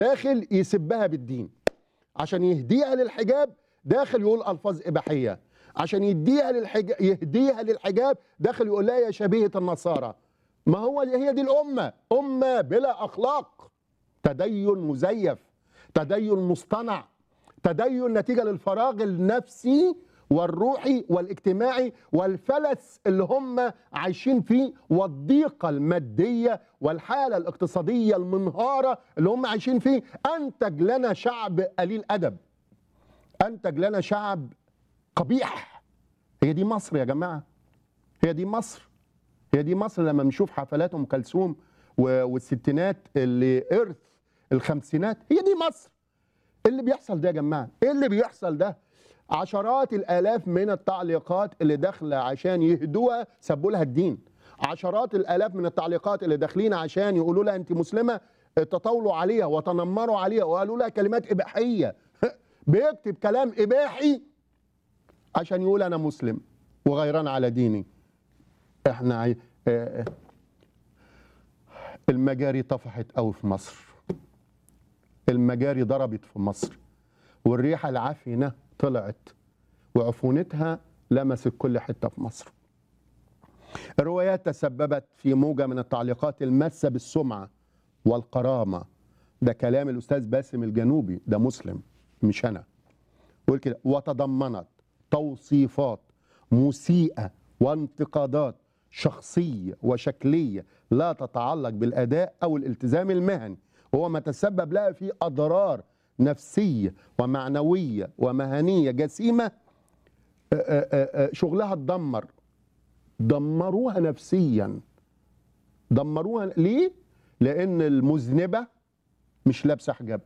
داخل يسبها بالدين عشان يهديها للحجاب داخل يقول الفاظ اباحيه عشان يديها للحجاب يهديها للحجاب داخل يقول لها يا شبيهه النصارى ما هو هي دي الامه امه بلا اخلاق تدين مزيف تدين مصطنع تدين نتيجه للفراغ النفسي والروحي والاجتماعي والفلس اللي هم عايشين فيه والضيقه الماديه والحاله الاقتصاديه المنهاره اللي هم عايشين فيه انتج لنا شعب قليل ادب انتج لنا شعب قبيح هي دي مصر يا جماعه هي دي مصر هي دي مصر لما بنشوف حفلات ام كلثوم و- والستينات اللي ارث الخمسينات هي دي مصر ايه اللي بيحصل ده يا جماعه ايه اللي بيحصل ده عشرات الالاف من التعليقات اللي داخله عشان يهدوها سبوا لها الدين عشرات الالاف من التعليقات اللي داخلين عشان يقولوا لها انت مسلمه تطاولوا عليها وتنمروا عليها وقالوا لها كلمات اباحيه بيكتب كلام اباحي عشان يقول انا مسلم وغيران على ديني احنا عاي... آه، آه. المجاري طفحت قوي في مصر المجاري ضربت في مصر والريحه العفنه طلعت وعفونتها لمست كل حته في مصر الروايات تسببت في موجه من التعليقات الماسه بالسمعه والكرامه ده كلام الاستاذ باسم الجنوبي ده مسلم مش انا يقول كده وتضمنت توصيفات مسيئه وانتقادات شخصيه وشكليه لا تتعلق بالاداء او الالتزام المهني هو ما تسبب لها في اضرار نفسيه ومعنويه ومهنيه جسيمه آه، آه، آه، شغلها اتدمر دمروها نفسيا دمروها ليه؟ لان المذنبه مش لابسه حجاب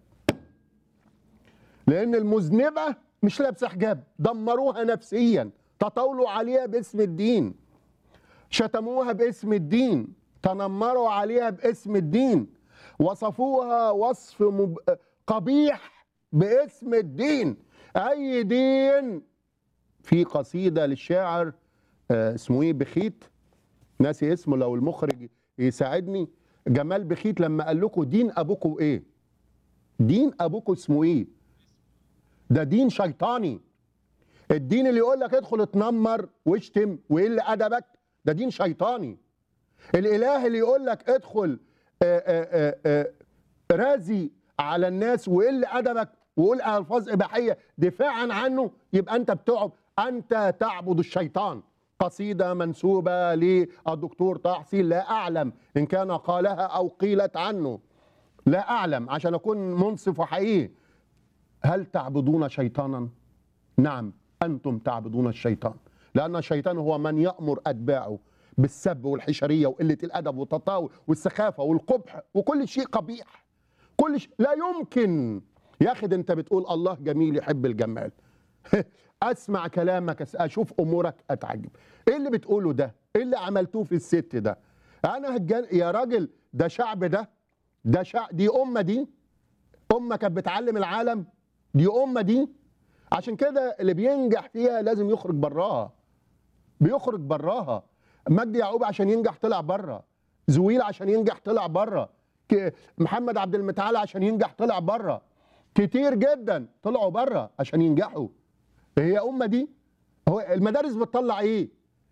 لان المذنبه مش لابسه حجاب دمروها نفسيا تطاولوا عليها باسم الدين شتموها باسم الدين تنمروا عليها باسم الدين وصفوها وصف مب... قبيح باسم الدين اي دين في قصيده للشاعر آه، اسمه ايه بخيت ناسي اسمه لو المخرج يساعدني جمال بخيت لما قال لكم دين ابوكم ايه دين ابوكم اسمه ايه ده دين شيطاني الدين اللي يقول لك ادخل اتنمر واشتم وقل ادبك ده دين شيطاني الاله اللي يقول لك ادخل آآ آآ آآ رازي على الناس وقل ادبك وقول الفاظ اباحيه دفاعا عنه يبقى انت بتعب انت تعبد الشيطان قصيده منسوبه للدكتور طه حسين لا اعلم ان كان قالها او قيلت عنه لا اعلم عشان اكون منصف وحقيقي هل تعبدون شيطانا نعم انتم تعبدون الشيطان لان الشيطان هو من يامر اتباعه بالسب والحشريه وقله الادب والتطاول والسخافه والقبح وكل شيء قبيح كل شيء لا يمكن يا اخي ده انت بتقول الله جميل يحب الجمال اسمع كلامك أس- اشوف امورك اتعجب ايه اللي بتقوله ده ايه اللي عملتوه في الست ده انا هتجن... يا راجل ده شعب ده ده شعب دي امه دي امه كانت بتعلم العالم دي امه دي عشان كده اللي بينجح فيها لازم يخرج براها بيخرج براها مجدي يعقوب عشان ينجح طلع بره زويل عشان ينجح طلع بره ك- محمد عبد المتعال عشان ينجح طلع بره كتير جدا طلعوا بره عشان ينجحوا هي أمة دي هو المدارس بتطلع ايه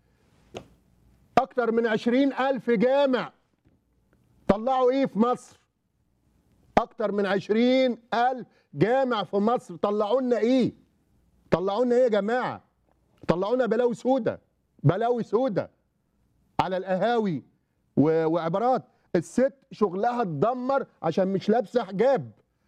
اكتر من عشرين الف جامع طلعوا ايه في مصر اكتر من عشرين الف جامع في مصر طلعوا لنا ايه طلعوا لنا ايه يا جماعه طلعوا لنا بلاوي سودة بلاوي سودة على القهاوي و- وعبارات الست شغلها اتدمر عشان مش لابسه حجاب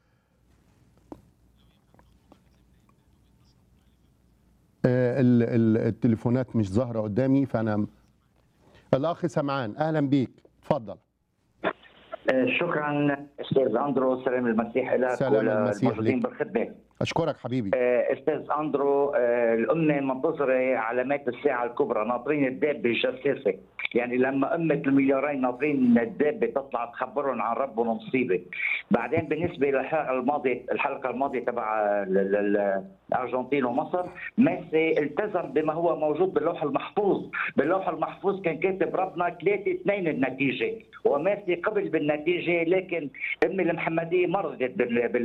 آه، ال- ال- التليفونات مش ظاهره قدامي فانا الاخ سمعان اهلا بيك اتفضل آه، شكرا استاذ اندرو سلام المسيح لك سلام المسيح وللموجودين لك. بالخدمه اشكرك حبيبي آه، استاذ اندرو آه، الامه منتظره علامات الساعه الكبرى ناطرين الدابه الجساسه يعني لما امه المليارين ناطرين الدابه تطلع تخبرهم عن ربهم مصيبه بعدين بالنسبه للحلقه الماضيه الحلقه الماضيه تبع ال- ال- ال- الارجنتين ومصر ميسي التزم بما هو موجود باللوح المحفوظ باللوح المحفوظ كان كاتب ربنا 3 2 النتيجه وميسي قبل بالنتيجه النتيجه لكن امي المحمديه ما رضيت بال- بال